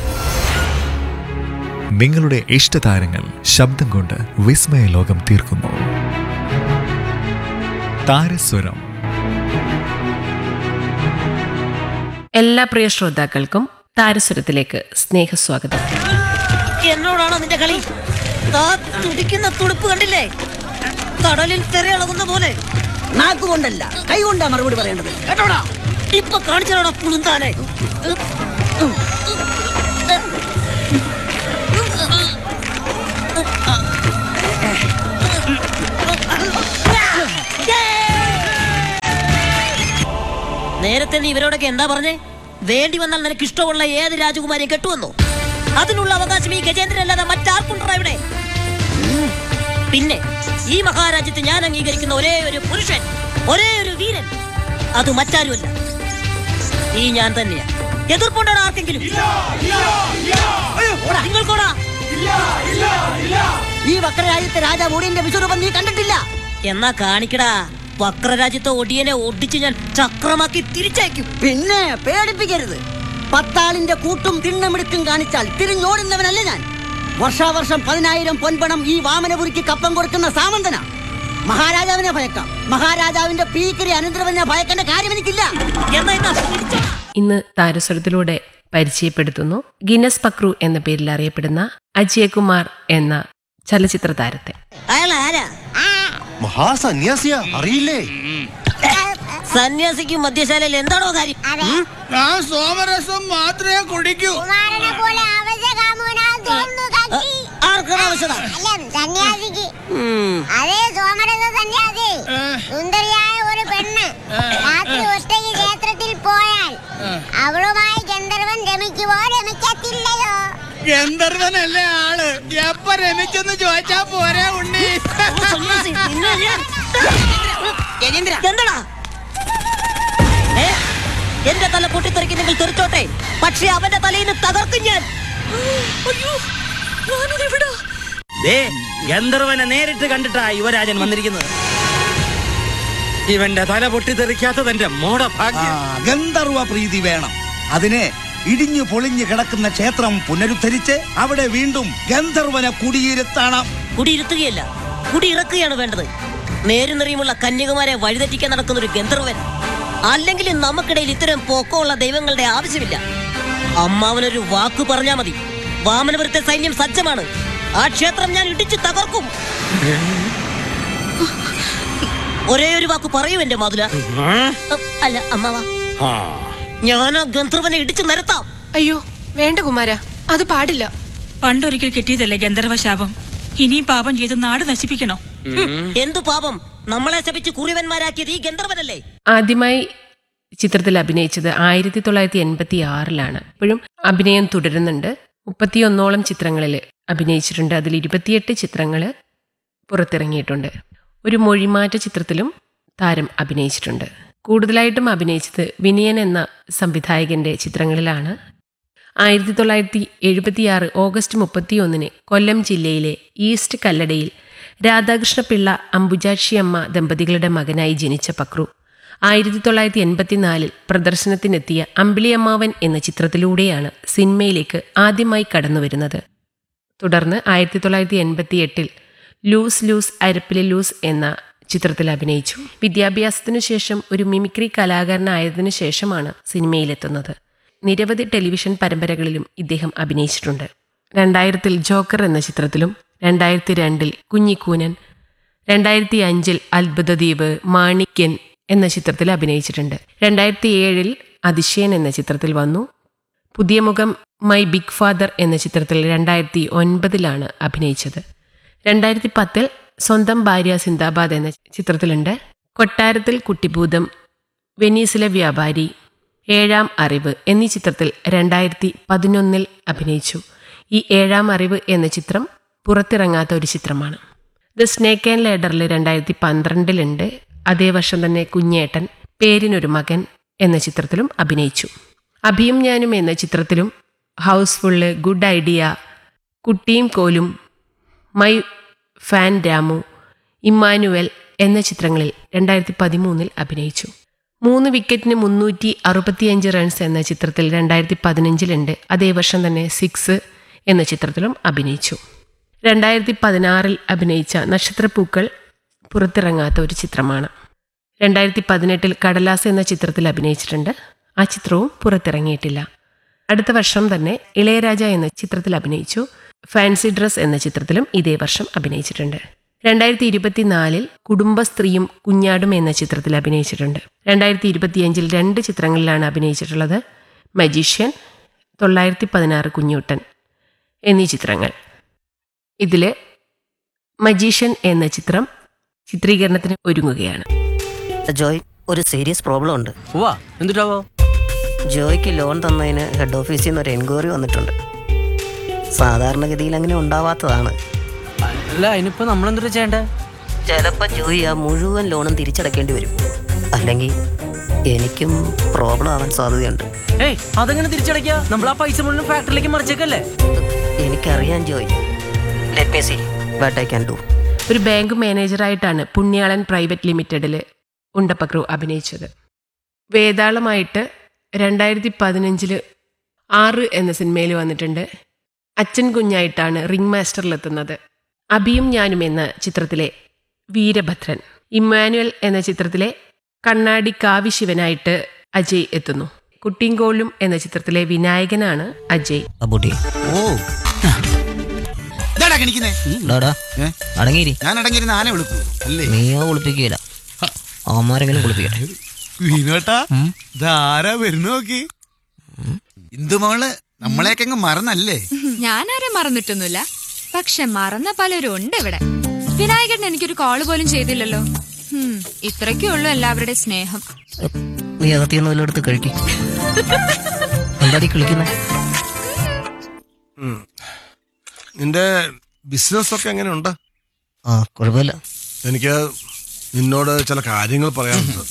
നിങ്ങളുടെ ഇഷ്ടതാരങ്ങൾ ശബ്ദം കൊണ്ട് വിസ്മയ ലോകം തീർക്കുന്നു താരസ്വരം എല്ലാ പ്രിയ ശ്രോതാക്കൾക്കും താരസ്വരത്തിലേക്ക് സ്നേഹസ്വാഗതം എന്നോടാണോ നിന്റെ കളി ദാ തുടിക്കുന്ന തുടുപ്പ് കണ്ടില്ലേ കടലിൽ തിരയിളകുന്ന പോലെ നാക്കുകൊണ്ടല്ല കൈ കൊണ്ടാ മറുപടി പറയേണ്ടത് കേട്ടോടാ ഇപ്പൊ കാണിച്ചോടാ പുളുന്താനെ നേരത്തെ നീ ഇവരോടൊക്കെ എന്താ പറഞ്ഞേ വേണ്ടി വന്നാൽ നിനക്ക് ഇഷ്ടമുള്ള ഏത് രാജകുമാരിയും കെട്ടുവന്നോ അതിനുള്ള അവകാശം ഈ ഗജേന്ദ്രൻ അല്ലാതെ മറ്റാർക്കുണ്ടോ ഇവിടെ ഉം. പിന്നെ ഈ മഹാരാജ്യത്ത് ഞാൻ അംഗീകരിക്കുന്ന ഒരേ ഒരു പുരുഷൻ ഒരേ ഒരു വീരൻ അത് മറ്റാരുമല്ല ഈ ഞാൻ തന്നെയാ എതിർപ്പുണ്ടോ ആർക്കെങ്കിലും ഓടാ, നിങ്ങൾക്കോടാ ഈ വക്രരാജ്യത്തെ രാജാവ് ഒടിയന്റെ വിശ്വരൂപം നീ കണ്ടിട്ടില്ല എന്നാ കാണിക്കടാ വക്രരാജ്യത്തെ ഒടിയനെ ഒടിച്ച് ഞാൻ ചക്രമാക്കി തിരിച്ചയക്കും പിന്നെ പേടിപ്പിക്കരുത് പത്താളിന്റെ കൂട്ടും തിണ്ണമിടുക്കും കാണിച്ചാൽ തിരിഞ്ഞോടുന്നവനല്ല ഞാൻ വർഷാവർഷം പതിനായിരം പൊൻപണം ഈ വാമനപുരിക്ക് കപ്പം കൊടുക്കുന്ന സാമന്തന മഹാരാജാവിനെ ഭയക്കാം മഹാരാജാവിന്റെ പീക്കരി അനന്തരവനെ ഭയക്കേണ്ട കാര്യം എനിക്കില്ല എന്നാ എന്നാ തിരിച്ചോ ഇന്ന് താരസ്വരത്തിലൂടെ പരിചയപ്പെടുത്തുന്നു ഗിന്നസ് പക്രു എന്ന പേരിൽ അറിയപ്പെടുന്ന അജയകുമാർ എന്ന ചലച്ചിത്ര താരത്തെ അയാൾ ആരാ മഹാസന്യാസിയാ അറിയില്ലേ സന്യാസിക്കും മദ്യശാലയിൽ എന്താണോ കാര്യം ഉം? ഞാൻ സോമരസം മാത്രമേ കുടിക്കൂ കുമാരനെ പോലെ അവശകാമനാ തോന്നുന്നു കക്ഷി. ആർക്കാണ് ആവശ്യത അല്ല, സന്യാസിക്ക് ഉം. അതേ സോമരസ സന്യാസി സുന്ദരിയായ ഒരു പെണ്ണ് രാത്രി ഒറ്റയ്ക്ക് ക്ഷേത്രത്തിൽ പോയാൽ അവളുമായി ഗന്ധർവൻ രമിക്കുവോ രമിക്കത്തില്ലയോ ഗന്ധർവനല്ലേ ആള് എപ്പ രമിച്ചെന്ന് ചോദിച്ചാ പോരെ ഉണ്ണി ഓ, സന്യാസി, നിന്നെ ഞാൻ- എന്താടാ ഏ? എന്റെ തല പൊട്ടിത്തെറിക്ക് നിങ്ങൾ തെറിച്ചോട്ടെ പക്ഷെ അവന്റെ തലയിൽ നിന്ന് തകർക്കും ഞാൻ അയ്യോ ഞാനിതെവിടാ ഗന്ധർവനെ നേരിട്ട് കണ്ടിട്ടാ യുവരാജൻ വന്നിരിക്കുന്നത് ഇവന്റെ തല പൊട്ടിത്തെറിക്കാത്തത് എന്റെ മോട ഭാഗ്യം ഗന്ധർവ പ്രീതി വേണം അതിന് ഇടിഞ്ഞു പൊളിഞ്ഞു കിടക്കുന്ന ക്ഷേത്രം പുനരുദ്ധരിച്ച് അവിടെ വീണ്ടും ഗന്ധർവനെ കുടിയിരുത്തണം കുടിയിരുത്തുകയല്ല കുടിയിറക്കുകയാണ് വേണ്ടത് നേരും നിറയുമുള്ള കന്യകുമാരെ വഴിതെറ്റിക്കാൻ നടക്കുന്ന ഒരു ഗന്ധർവൻ അല്ലെങ്കിൽ നമുക്കിടയിൽ ഇത്തരം പൊക്കമുള്ള ദൈവങ്ങളുടെ ആവശ്യമില്ല അമ്മാവനൊരു വാക്ക് പറഞ്ഞാ മതി വാമനപുരത്തെ സൈന്യം സജ്ജമാണ് ആ ക്ഷേത്രം ഞാൻ ഇടിച്ചു തകർക്കും ഒരേ ഒരു വാക്ക് പറയൂ എന്റെ മാതുല അല്ല അമ്മാവ ഞാൻ ആ ഗന്ധർവനെ ഇടിച്ചു നിരത്താം അയ്യോ വേണ്ട കുമാര അത് പാടില്ല പണ്ടൊരിക്കൽ കിട്ടിയതല്ലേ ഗന്ധർവ ശാപം ഇനിയും പാപം ചെയ്ത് നാട് നശിപ്പിക്കണോ എന്തു പാപം നമ്മളെ ശപിച്ച് കുറിവന്മാരാക്കിയത് ഈ ഗന്ധർവനല്ലേ ആദ്യമായി ചിത്രത്തിൽ അഭിനയിച്ചത് ആയിരത്തി തൊള്ളായിരത്തി എൺപത്തി ആറിലാണ് ഇപ്പോഴും അഭിനയം തുടരുന്നുണ്ട് മുപ്പത്തിയൊന്നോളം ചിത്രങ്ങളിൽ അഭിനയിച്ചിട്ടുണ്ട് അതിൽ ഇരുപത്തിയെട്ട് ചിത്രങ്ങൾ പുറത്തിറങ്ങിയിട്ടുണ്ട് ഒരു മൊഴിമാറ്റ ചിത്രത്തിലും താരം അഭിനയിച്ചിട്ടുണ്ട് കൂടുതലായിട്ടും അഭിനയിച്ചത് വിനയൻ എന്ന സംവിധായകന്റെ ചിത്രങ്ങളിലാണ് ആയിരത്തി തൊള്ളായിരത്തി എഴുപത്തിയാറ് ഓഗസ്റ്റ് മുപ്പത്തിയൊന്നിന് കൊല്ലം ജില്ലയിലെ ഈസ്റ്റ് കല്ലടയിൽ രാധാകൃഷ്ണപിള്ള അംബുജാക്ഷി അമ്മ ദമ്പതികളുടെ മകനായി ജനിച്ച പക്രു ആയിരത്തി തൊള്ളായിരത്തി എൺപത്തിനാലിൽ പ്രദർശനത്തിനെത്തിയ അമ്പിളിയമ്മാവൻ എന്ന ചിത്രത്തിലൂടെയാണ് സിനിമയിലേക്ക് ആദ്യമായി കടന്നുവരുന്നത് തുടർന്ന് ആയിരത്തി തൊള്ളായിരത്തി എൺപത്തി എട്ടിൽ ലൂസ് ലൂസ് അരപ്പിലെ ലൂസ് എന്ന ചിത്രത്തിൽ അഭിനയിച്ചു വിദ്യാഭ്യാസത്തിനു ശേഷം ഒരു മിമിക്രി കലാകാരനായതിനു ശേഷമാണ് സിനിമയിലെത്തുന്നത് നിരവധി ടെലിവിഷൻ പരമ്പരകളിലും ഇദ്ദേഹം അഭിനയിച്ചിട്ടുണ്ട് രണ്ടായിരത്തിൽ ജോക്കർ എന്ന ചിത്രത്തിലും രണ്ടായിരത്തി രണ്ടിൽ കുഞ്ഞിക്കൂനൻ രണ്ടായിരത്തി അഞ്ചിൽ അത്ഭുതദ്വീപ് മാണിക്യൻ എന്ന ചിത്രത്തിൽ അഭിനയിച്ചിട്ടുണ്ട് രണ്ടായിരത്തി ഏഴിൽ അതിശയൻ എന്ന ചിത്രത്തിൽ വന്നു പുതിയ മുഖം മൈ ബിഗ് ഫാദർ എന്ന ചിത്രത്തിൽ രണ്ടായിരത്തി ഒൻപതിലാണ് അഭിനയിച്ചത് രണ്ടായിരത്തി പത്തിൽ സ്വന്തം ഭാര്യ സിന്ദാബാദ് എന്ന ചിത്രത്തിലുണ്ട് കൊട്ടാരത്തിൽ കുട്ടിഭൂതം വെനീസിലെ വ്യാപാരി ഏഴാം അറിവ് എന്നീ ചിത്രത്തിൽ രണ്ടായിരത്തി പതിനൊന്നിൽ അഭിനയിച്ചു ഈ ഏഴാം അറിവ് എന്ന ചിത്രം പുറത്തിറങ്ങാത്ത ഒരു ചിത്രമാണ് ദ സ്നേക്ക് ആൻഡ് ലേഡറിൽ രണ്ടായിരത്തി പന്ത്രണ്ടിലുണ്ട് അതേ വർഷം തന്നെ കുഞ്ഞേട്ടൻ പേരിനൊരു മകൻ എന്ന ചിത്രത്തിലും അഭിനയിച്ചു അഭിയും ഞാനും എന്ന ചിത്രത്തിലും ഹൗസ്ഫുള്ള് ഗുഡ് ഐഡിയ കുട്ടിയും കോലും മൈ ഫാൻ രാമു ഇമ്മാനുവൽ എന്ന ചിത്രങ്ങളിൽ രണ്ടായിരത്തി പതിമൂന്നിൽ അഭിനയിച്ചു മൂന്ന് വിക്കറ്റിന് മുന്നൂറ്റി അറുപത്തിയഞ്ച് റൺസ് എന്ന ചിത്രത്തിൽ രണ്ടായിരത്തി പതിനഞ്ചിലുണ്ട് അതേ വർഷം തന്നെ സിക്സ് എന്ന ചിത്രത്തിലും അഭിനയിച്ചു രണ്ടായിരത്തി പതിനാറിൽ അഭിനയിച്ച നക്ഷത്രപ്പൂക്കൾ പുറത്തിറങ്ങാത്ത ഒരു ചിത്രമാണ് രണ്ടായിരത്തി പതിനെട്ടിൽ കടലാസ് എന്ന ചിത്രത്തിൽ അഭിനയിച്ചിട്ടുണ്ട് ആ ചിത്രവും പുറത്തിറങ്ങിയിട്ടില്ല അടുത്ത വർഷം തന്നെ ഇളയരാജ എന്ന ചിത്രത്തിൽ അഭിനയിച്ചു ഫാൻസി ഡ്രസ് എന്ന ചിത്രത്തിലും ഇതേ വർഷം അഭിനയിച്ചിട്ടുണ്ട് രണ്ടായിരത്തി ഇരുപത്തിനാലിൽ കുടുംബസ്ത്രീയും കുഞ്ഞാടും എന്ന ചിത്രത്തിൽ അഭിനയിച്ചിട്ടുണ്ട് രണ്ടായിരത്തി ഇരുപത്തിയഞ്ചിൽ രണ്ട് ചിത്രങ്ങളിലാണ് അഭിനയിച്ചിട്ടുള്ളത് മജീഷ്യൻ തൊള്ളായിരത്തി പതിനാറ് കുഞ്ഞൂട്ടൻ എന്നീ ചിത്രങ്ങൾ ഇതിൽ മജീഷ്യൻ എന്ന ചിത്രം ചിത്രീകരണത്തിന് ഒരുങ്ങുകയാണ് ജോയ് ഒരു സീരിയസ് പ്രോബ്ലം ഉണ്ട് വാ എന്നിട്ടാവോ ജോയ്ക്ക് ലോൺ തന്നതിന് ഹെഡ് ഓഫീസിൽ നിന്ന് ഒരു എൻക്വയറി വന്നിട്ടുണ്ട് സാധാരണഗതിയിൽ അങ്ങനെ ഉണ്ടാവാത്തതാണ് അല്ല അതിനിപ്പോ നമ്മളെന്താ ചെയ്യണ്ടേ ചിലപ്പോൾ ജോയി ആ മുഴുവൻ ലോണും തിരിച്ചടക്കേണ്ടി വരും അല്ലെങ്കിൽ എനിക്കും പ്രോബ്ലം ആവാൻ സാധ്യതയുണ്ട് ഏയ് അതെങ്ങനെ തിരിച്ചടയ്ക്കാ നമ്മൾ ആ പൈസ മുഴുവൻ ഫാക്ടറിയിലേക്ക് മറിച്ചേക്കല്ലേ എനിക്കറിയാം Joy let me see what I can do ഒരു ബാങ്ക് മാനേജറായിട്ടാണ് പുണ്യാളൻ പ്രൈവറ്റ് ലിമിറ്റഡിൽ ഉണ്ടപ്പക്രു അഭിനയിച്ചത് വേതാളമായിട്ട് രണ്ടായിരത്തി പതിനഞ്ചില് ആറ് എന്ന സിനിമയിൽ വന്നിട്ടുണ്ട് അച്ഛൻ കുഞ്ഞായിട്ടാണ് റിംഗ് മാസ്റ്ററിലെത്തുന്നത് അഭിയും ഞാനും എന്ന ചിത്രത്തിലെ വീരഭദ്രൻ ഇമ്മാനുവൽ എന്ന ചിത്രത്തിലെ കണ്ണാടി കാവിശിവനായിട്ട് അജയ് എത്തുന്നു കുട്ടിങ്കോളും എന്ന ചിത്രത്തിലെ വിനായകനാണ് അജയ് അബൂട്ടി ഓ ഇതാടാ കിണിക്കുന്നേ ഏ? അടങ്ങിയിരി ഞാൻ അടങ്ങിയിരുന്ന ആന വിളിക്കൂ അല്ലേ നീയോ കുളിപ്പിക്കുകയില്ല അവന്മാരെങ്കിലും കുളിപ്പിക്കട്ടെ വിനോട്ടാ ഇതാരാ വരുന്ന നോക്കി ഇന്ദുമോള് നമ്മളെയൊക്കെ അങ്ങ് മറന്നല്ലേ ഞാനാരെ മറന്നിട്ടൊന്നുമില്ല പക്ഷെ മറന്ന പലരും ഉണ്ട് ഇവിടെ വിനായകൻ എനിക്കൊരു കോള് പോലും ചെയ്തില്ലല്ലോ ഹും, ഇത്രയ്ക്കേ ഉള്ളൂ എല്ലാവരുടെ സ്നേഹം നീ അകത്തിയൊന്നും വല്ലതും എടുത്ത് കഴിക്കും എന്താടി കളിക്കുന്നത് നിന്റെ ബിസിനസ് ഒക്കെ എങ്ങനെയുണ്ട് ആ കുഴപ്പമില്ല എനിക്ക് നിന്നോട് ചില കാര്യങ്ങൾ പറയാനുണ്ട്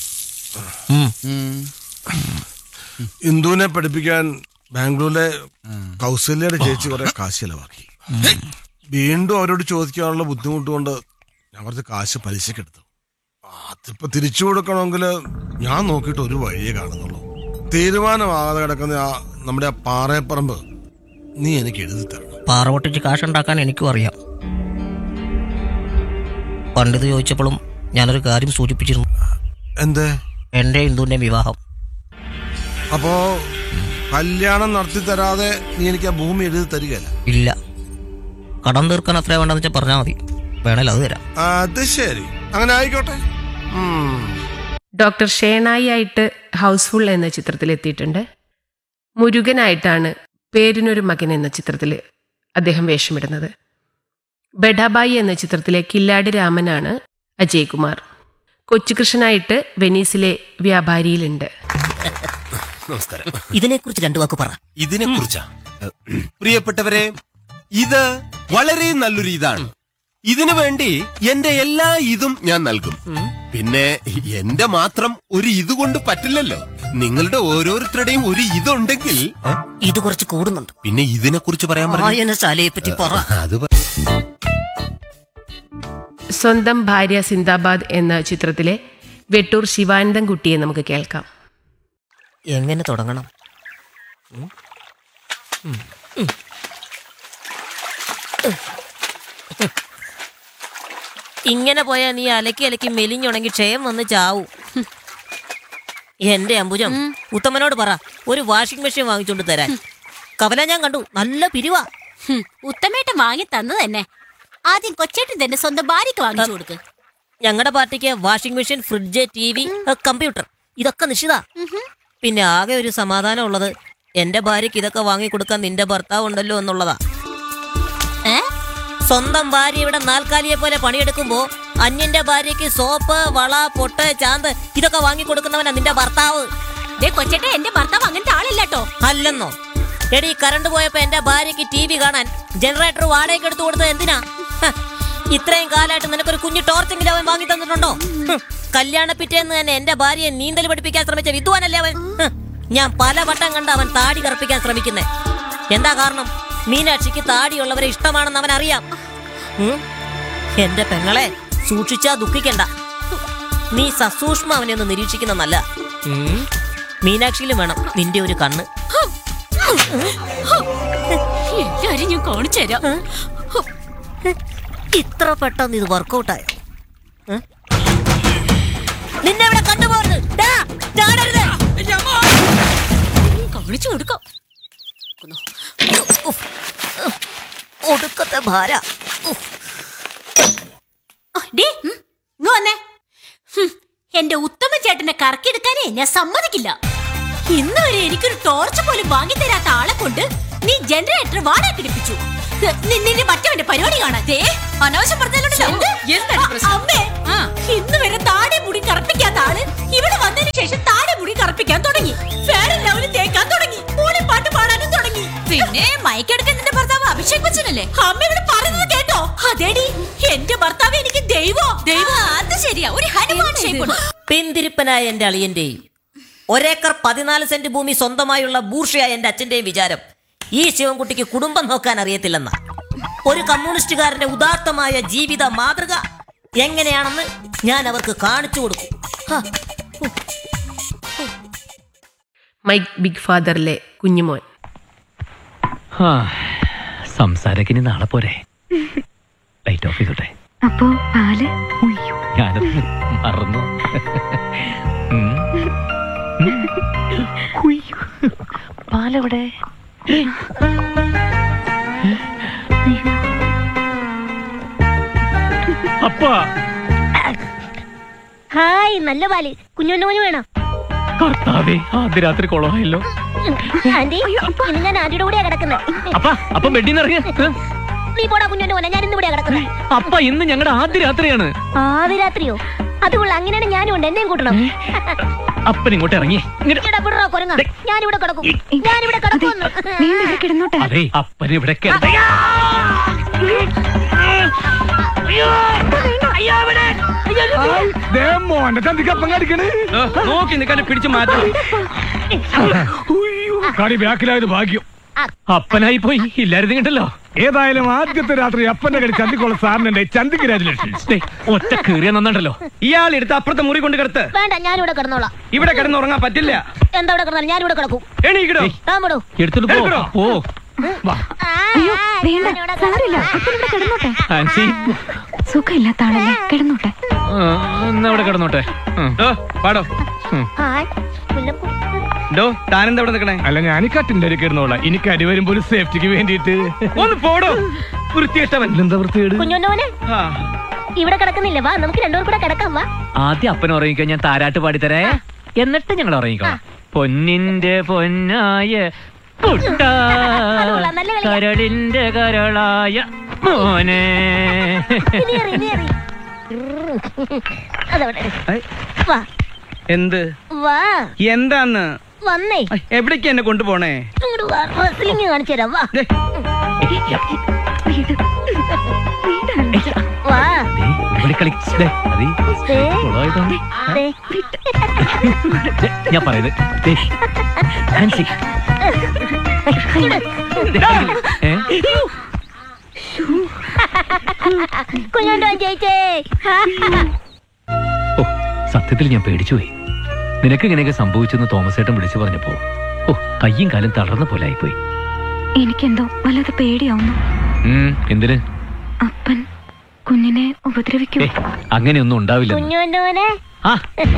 ഇന്ദുവിനെ പഠിപ്പിക്കാൻ ബാംഗ്ലൂരിലെ കൗസല്യയുടെ ചേച്ചി കുറെ കാശ് ചെലവാക്കി വീണ്ടും അവരോട് ചോദിക്കാനുള്ള ബുദ്ധിമുട്ട് കൊണ്ട് ഞാൻ കുറച്ച് കാശ് പലിശക്കെടുത്തു അതിപ്പോ തിരിച്ചു കൊടുക്കണമെങ്കിൽ ഞാൻ നോക്കിയിട്ട് ഒരു വഴിയേ കാണുന്നുള്ളൂ തീരുമാനമാകാതെ കിടക്കുന്ന ആ നമ്മുടെ ആ പാറയപ്പറമ്പ് നീ എനിക്ക് എഴുതി തരണം പാറ പൊട്ടിച്ച് കാശുണ്ടാക്കാൻ എനിക്കും അറിയാം പണ്ടിത് ചോദിച്ചപ്പോഴും ഞാനൊരു കാര്യം സൂചിപ്പിച്ചിരുന്നു എന്തേ എന്റെ ഇന്ദുവിന്റെ വിവാഹം അപ്പോ കല്യാണം നടത്തി തരാതെ നീ എനിക്ക് ആ ഭൂമി എഴുതി തരികയല്ല ഇല്ല കടം തീർക്കാൻ അത്ര വേണ്ടെന്ന് വെച്ചാൽ പറഞ്ഞാൽ മതി വേണേൽ അത് തരാം അത് ശരി അങ്ങനെ ആയിക്കോട്ടെ ഉം. ഡോക്ടർ ഷേണായി ആയിട്ട് ഹൗസ്ഫുൾ എന്ന ചിത്രത്തിൽ എത്തിയിട്ടുണ്ട് മുരുകനായിട്ടാണ് പേരിനൊരു മകൻ എന്ന ചിത്രത്തിൽ അദ്ദേഹം വേഷമിടുന്നത് ബഡാബായി എന്ന ചിത്രത്തിലെ കില്ലാടി രാമനാണ് അജയ് കുമാർ കൊച്ചുകൃഷ്ണനായിട്ട് വെനീസിലെ വ്യാപാരിയിലുണ്ട് നമസ്കാരം ഇതിനെക്കുറിച്ച് രണ്ടു വാക്ക് പറ ഇതിനെ കുറിച്ചാ പ്രിയപ്പെട്ടവരെ ഇത് വളരെ നല്ലൊരു ഇതാണ് ഇതിനു വേണ്ടി എന്റെ എല്ലാ ഇതും ഞാൻ നൽകും പിന്നെ എന്റെ മാത്രം ഒരു ഇത് കൊണ്ട് പറ്റില്ലല്ലോ നിങ്ങളുടെ ഓരോരുത്തരുടെയും ഒരു ഇതുണ്ടെങ്കിൽ ഏ? ഇത് കുറച്ച് കൂടുന്നുണ്ട് പിന്നെ ഇതിനെ കുറിച്ച് പറയാൻ പറഞ്ഞു വായനശാലയെ പറ്റി പറ അത് പ- സ്വന്തം ഭാര്യ സിന്ദാബാദ് എന്ന ചിത്രത്തിലെ വെട്ടൂർ ശിവാനന്ദൻ കുട്ടിയെ നമുക്ക് കേൾക്കാം എങ്ങനെ തുടങ്ങണം ഉം? ഉം. ഉം. ഇങ്ങനെ പോയാ നീ അലക്കി അലക്കി മെലിഞ്ഞുണങ്ങി ക്ഷയം വന്ന് ചാവും എന്റെ അമ്പുജം ഉത്തമനോട് പറ ഒരു വാഷിംഗ് മെഷീൻ വാങ്ങിച്ചോണ്ട് തരാൻ കവല ഞാൻ കണ്ടു നല്ല പിരിവാ ഉത്തമേട്ടൻ വാങ്ങി തന്നു തന്നെ ആദ്യം കൊച്ചേട്ടൻ തന്നെ സ്വന്തം ഭാര്യക്ക് വാങ്ങിച്ചു കൊടുക്ക് ഞങ്ങളുടെ പാർട്ടിക്ക് washing machine fridge T V computer ഇതൊക്കെ നിശ്ചിത പിന്നെ ആകെ ഒരു സമാധാനം ഉള്ളത് എന്റെ ഭാര്യക്ക് ഇതൊക്കെ വാങ്ങി കൊടുക്കാൻ നിന്റെ ഭർത്താവ് ഉണ്ടല്ലോ എന്നുള്ളതാ സ്വന്തം ഭാര്യ ഇവിടെ നാൽക്കാലിയെ പോലെ പണിയെടുക്കുമ്പോ അന്യന്റെ ഭാര്യക്ക് സോപ്പ് വള പൊട്ട് ചാന്ത് ഇതൊക്കെ വാങ്ങി കൊടുക്കുന്നവനാ നിന്റെ ഭർത്താവ് കൊച്ചേട്ടൻ എന്റെ ഭർത്താവ് അങ്ങനത്തെ ആളില്ലാട്ടോ അല്ലെന്നോ എടി കറണ്ട് പോയപ്പോ എന്റെ ഭാര്യക്ക് ടി വി കാണാൻ ജനറേറ്റർ വാടകയ്ക്ക് എടുത്തു കൊടുത്തത് എന്തിനാ ഹ, ഇത്രയും കാലമായിട്ട് നിനക്കൊരു കുഞ്ഞു ടോർച്ചെങ്കിലും അവൻ വാങ്ങി തന്നിട്ടുണ്ടോ ഹും, കല്യാണ പിറ്റേന്ന് തന്നെ എന്റെ ഭാര്യയെ നീന്തൽ പഠിപ്പിക്കാൻ ശ്രമിച്ച വിദ്വാനല്ലേ അവൻ ഹ്, ഞാൻ പല വട്ടം കണ്ട് അവൻ താടി കറുപ്പിക്കാൻ ശ്രമിക്കുന്നേ എന്താ കാരണം മീനാക്ഷിക്ക് താടിയുള്ളവരെ ഇഷ്ടമാണെന്ന് അവൻ അറിയാം ഉം, എന്റെ പെങ്ങളെ സൂക്ഷിച്ചാ ദുഃഖിക്കണ്ട നീ സസൂക്ഷ്മ അവനെ ഒന്ന് നിരീക്ഷിക്കുന്ന നല്ല മീനാക്ഷിയിലും വേണം നിന്റെ ഒരു കണ്ണ് എല്ലാരും ഞാൻ കാണിച്ചു തരാം ഇത്ര പെട്ടെന്ന് ഇത് വർക്കൗട്ടായോ ഏ? നിന്നെ ഇവിടെ കണ്ടുപോകരുത് ഡാ, ചാടരുത്. കാണിച്ചു കൊടുക്കാം ഉഫ്. ഉഫ്. ഒടുക്കത്തെ ഭാര ഉഫ്. ഡേ ഇങ്ങ് വന്നേ ഹും, എന്റെ ഉത്തമ ചേട്ടനെ കറക്കിയെടുക്കാനേ ഞാൻ സമ്മതിക്കില്ല ഇന്ന് വരെ എനിക്കൊരു ടോർച്ച് പോലും വാങ്ങി തരാത്ത ആളെ കൊണ്ട് നീ ജനറേറ്റർ വാടക പിടിപ്പിച്ചു നിന്നെ മറ്റവന്റെ പരിപാടി കാണാൻ ദേ, അനാവശ്യം പറഞ്ഞാലുണ്ടല്ലോ. ആ, അമ്മേ ഇന്ന് വരെ താടി മുടി കറപ്പിക്കാത്ത ആള് ഇവിടെ വന്നതിന് ശേഷം താഴെ മുടി കറുപ്പിക്കാൻ തുടങ്ങി ഫേറും ലവലും തേക്കാൻ തുടങ്ങി മൂളി പാട്ട് പാടാനും തുടങ്ങി പിന്നെ മയക്കെടുക്കാൻ നിന്റെ ഭർത്താവ് അഭിഷേക് ബച്ചനല്ലേ അമ്മ ഇവിടെ പറയുന്നത് കേട്ടോ അതേടി എന്റെ ഭർത്താവ് എനിക്ക് ദൈവോ ദൈവം അത് ശരിയാ ഒരു ഹനുമാൻ ഷേപ്പ് പിന്തിരിപ്പനായ എന്റെ അളിയന്റെയും ഒരേക്കർ പതിനാല് സെന്റ് ഭൂമി സ്വന്തമായുള്ള ബൂർഷയായ എന്റെ അച്ഛന്റെയും വിചാരം ഈ ശിവൻകുട്ടിക്ക് കുടുംബം നോക്കാൻ അറിയത്തില്ലെന്ന ഒരു കമ്മ്യൂണിസ്റ്റുകാരന്റെ ഉദാത്തമായ ജീവിത മാതൃക എങ്ങനെയാണെന്ന് ഞാൻ അവർക്ക് കാണിച്ചു കൊടുക്കും ഹാ, മൈക്ക് ബിഗ് ഫാദറിലെ കുഞ്ഞുമോൻ സംസാരക്കിനി നാളെ പോരെ ലൈറ്റ് ഓഫ് ചെയ്തോട്ടെ അപ്പോ പാല് ഞാനത് മറന്നു ഉം. ഉം. ഉയ്യോ. പാലെവിടെ അപ്പാ ഹായ് നല്ല പാല് കുഞ്ഞുണ്ണു മോന് വേണം കർത്താവേ ആദ്യ രാത്രി കുളമായല്ലോ ആന്റി ഇന്ന് ഞാൻ ആന്റിയുടെ കൂടെയാ കിടക്കുന്നത് അപ്പ അപ്പൊ ബെഡിൽ നിന്ന് ഇറങ്ങിയ നീ പോടാ കുഞ്ഞുണ്ണു മോനെ ഞാൻ ഇന്ന് ഇവിടെയാ കിടക്കുന്നത് അപ്പ ഇന്ന് ഞങ്ങളുടെ ആദ്യ രാത്രിയാണ് ആദ്യ രാത്രിയോ അതുകൊള്ള അങ്ങനെയാണ് ഞാനും ഉണ്ട് എന്നെയും കൂട്ടണം അപ്പൻ ഇങ്ങോട്ട് ഇറങ്ങി ഇങ്ങട്. എടാ, വിടറാ കുരങ്ങ ഞാനിവിടെ കിടക്കും ഞാനിവിടെ കിടക്കുമെന്ന് കിടന്നോട്ടെ അതെ അപ്പൻ ഇവിടെ കിടന്ന് മോന്റെ ചന്തിക്കപ്പം കടിക്കണ് നോക്കി നിൽക്കാൻ പിടിച്ചു മാറ്റി കടി ബാക്കിലായത് ഭാഗ്യം അപ്പനായി പോയി ഇല്ലായിരുന്നു കണ്ടല്ലോ ഏതായാലും ആദ്യത്തെ രാത്രി അപ്പന്റെ കടി ചന്തിക്കുള്ള സാറിനെ ചന്തിക്ക് രാജലക്ഷ്മി ഒറ്റ കീറിയ നന്നുണ്ടല്ലോ ഇയാൾ എടുത്ത് അപ്പുറത്തെ മുറി കൊണ്ട് കിടത്ത് വേണ്ട ഞാനിവിടെ കിടന്നോളാം ഇവിടെ കിടന്നുറങ്ങാൻ പറ്റില്ല എന്താ ഇവിടെ കിടന്നാലും ഞാനിവിടെ കിടക്കും എണീക്കടോ താമടോ എടുത്തിട്ട് പോ ഓ അയ്യോ വേണ്ട സാരമില്ല അപ്പനിവിടെ കിടന്നോട്ടെ ആൻസി സുഖമില്ലാത്ത ആളല്ലേ കിടന്നോട്ടെ ആ, എന്നാ അവിടെ കിടന്നോട്ടെ ഉം. ഡോ, പാടോ ഉം. ഹായ് മുല്ലപ്പൂ ഡോ താനെന്താ ഇവിടെ നിൽക്കണേ അല്ല ഞാൻ ഈ കട്ടിന്റെ അരി കിടന്നോളാം എനിക്ക് അടി വരുമ്പോ ഒരു സേഫ്റ്റിക്ക് വേണ്ടിയിട്ട് ഒന്ന് പോടോ വൃത്തിയിട്ടവൻ എന്താ വൃത്തിയേട് കുഞ്ഞുണ്ണോനെ ഇവിടെ കിടക്കുന്നില്ല വാ നമുക്ക് രണ്ടുപേർ കൂടെ കിടക്കാം വാ ആദ്യം അപ്പൻ ഉറങ്ങിക്കോ ഞാൻ താരാട്ട് പാടിത്തരേ എന്നിട്ട് ഞങ്ങൾ ഉറങ്ങിക്കോ പൊന്നിന്റെ പൊന്നായ കുട്ടാ, കൊള്ളാം, നല്ല കളിയാ. കരളിന്റെ കരളായ മോനെ ഇനി എറി, ഇനി എറി. അതവിടെ ഇട്. വാ എന്ത് വാ എന്താന്ന് വന്നേ എവിടേക്ക് എന്നെ കൊണ്ടുപോണേ ഇങ്ങോട്ട് വാ റെസ്ലിംഗ് കാണിച്ചു തരാം വാ വാ ഇവിടെ കളി ദേ, അതീ ദേ. കുളമായതാണ്. ദേ. ദേ, ഞാൻ പറയുന്നത് ദേ, ആൻസി ഏ? കുഞ്ഞോണ്ടോ ചേച്ചേ ഓ സത്യത്തിൽ ഞാൻ പേടിച്ചുപോയി നിനക്ക് ഇങ്ങനെയൊക്കെ സംഭവിച്ചെന്ന് തോമസ് ഏട്ടൻ വിളിച്ചു പറഞ്ഞപ്പോ ഓ കയ്യും കാലും തളർന്ന പോലെ ആയിപ്പോയി എനിക്കെന്തോ വല്ലാതെ പേടിയാവുന്നു ഉം, എന്തിന് അപ്പൻ കുഞ്ഞിനെ ഉപദ്രവിക്കൂ ഏ അങ്ങനെയൊന്നും ഉണ്ടാവില്ല കുഞ്ഞോണ്ടോനെ ആ.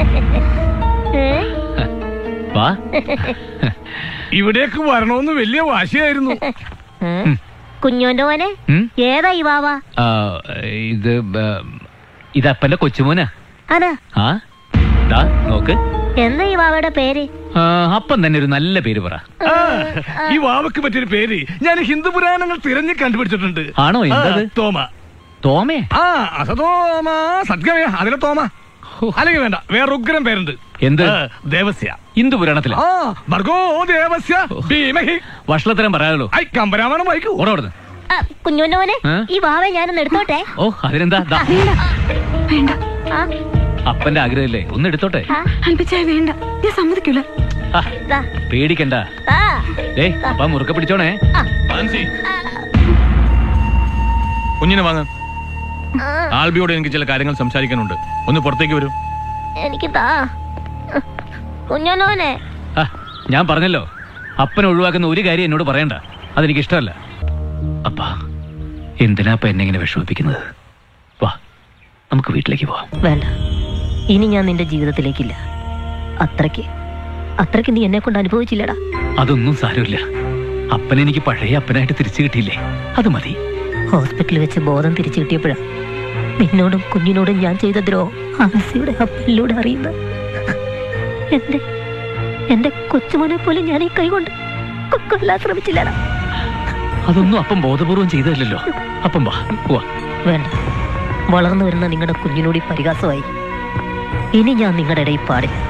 വാ ഇവിടേക്ക് വരണമെന്ന് വലിയ വാശിയായിരുന്നു കുഞ്ഞോണ്ടോനെ ഉം? ഏതാ ഈ വാവ ആ, ഇത് ബ- ഇത് അപ്പന്റെ കൊച്ചുമോനാ അതാ ആ ദാ നോക്ക് എന്താ ഈ വാവയുടെ പേര് ആ, അപ്പൻ തന്നെ ഒരു നല്ല പേര് പറ ആ, ഈ വാവക്ക് പറ്റിയൊരു പേര് ഞാൻ ഹിന്ദു പുരാണങ്ങൾ തിരഞ്ഞു കണ്ടുപിടിച്ചിട്ടുണ്ട് ആണോ എന്തത് ആ, തോമ തോമേ ആ അസതോമ സദ്ഗമയ അതിലെ തോമ അല്ലെങ്കിൽ വേണ്ട വേറെ ഉഗ്രം പേരുണ്ട് എന്ത് ആ, ദേവസ്യ ഹിന്ദു പുരാണത്തിലെ ആ ഭർഗോ ദേവസ്യ ഭീമഹി വഷളത്തരം പറയാമല്ലോ ഐ കമ്പരാമാനം വായിക്കൂ ഓടോടുന്ന് ആ, കുഞ്ഞോണ്ടോനെ ഏ? ഈ വാവയെ ഞാനൊന്ന് എടുത്തോട്ടെ ഓ അതിനെന്താ ദാ. വേണ്ട ആ, അപ്പന്റെ ആഗ്രഹമില്ലേ ഒന്ന് എടുത്തോട്ടെ അൽപ്പിച്ചായ വേണ്ട ഞാൻ സമ്മതിക്കൂല ആ, ദാ, പേടിക്കണ്ട ആ, ഏ അപ്പ മുറുക്ക പിടിച്ചോണേ ഫാൻസി കുഞ്ഞിനെ വാങ്ങ ആ, ആൽബിയോട് എനിക്ക് ചില കാര്യങ്ങൾ സംസാരിക്കാനുണ്ട് ഒന്ന് പുറത്തേക്ക് വരൂ എനിക്ക് താ കുഞ്ഞോനോനെ ആ, ഞാൻ പറഞ്ഞല്ലോ അപ്പനെ ഒഴിവാക്കുന്ന ഒരു കാര്യം എന്നോട് പറയണ്ട അതെനിക്ക് ഇഷ്ടമല്ല അപ്പാ എന്തിനാ അപ്പ എന്നെ ഇങ്ങനെ വിഷമിപ്പിക്കുന്നത് വാ നമുക്ക് വീട്ടിലേക്ക് പോവാം വേണ്ട ഇനി ഞാൻ നിന്റെ ജീവിതത്തിലേക്കില്ല അത്രയ്ക്ക് അത്രയ്ക്ക് നീ എന്നെ കൊണ്ട് അനുഭവിച്ചില്ലടാ അതൊന്നും സാരമില്ല അപ്പനെ എനിക്ക് പഴയ അപ്പനായിട്ട് തിരിച്ചു കിട്ടിയില്ലേ അത് മതി ഹോസ്പിറ്റലിൽ വെച്ച് ബോധം തിരിച്ചു കിട്ടിയപ്പോഴാ നിന്നോടും കുഞ്ഞിനോടും ഞാൻ ചെയ്ത ദ്രോഹം ആൻസിയുടെ അപ്പനിലൂടെ അറിയുന്നത് എന്റെ എന്റെ കൊച്ചുമോനെ പോലും ഞാൻ ഈ കൈകൊണ്ട് കൊ- കൊല്ലാൻ ശ്രമിച്ചില്ലടാ അതൊന്നും അപ്പം ബോധപൂർവം ചെയ്തതല്ലോ അപ്പം വാ പോവാ വേണ്ട വളർന്നു വരുന്ന നിങ്ങളുടെ കുഞ്ഞിനോട് ഈ പരിഹാസമായി ഇനി ഞാൻ നിങ്ങളുടെ ഇടയിൽ പാടില്ല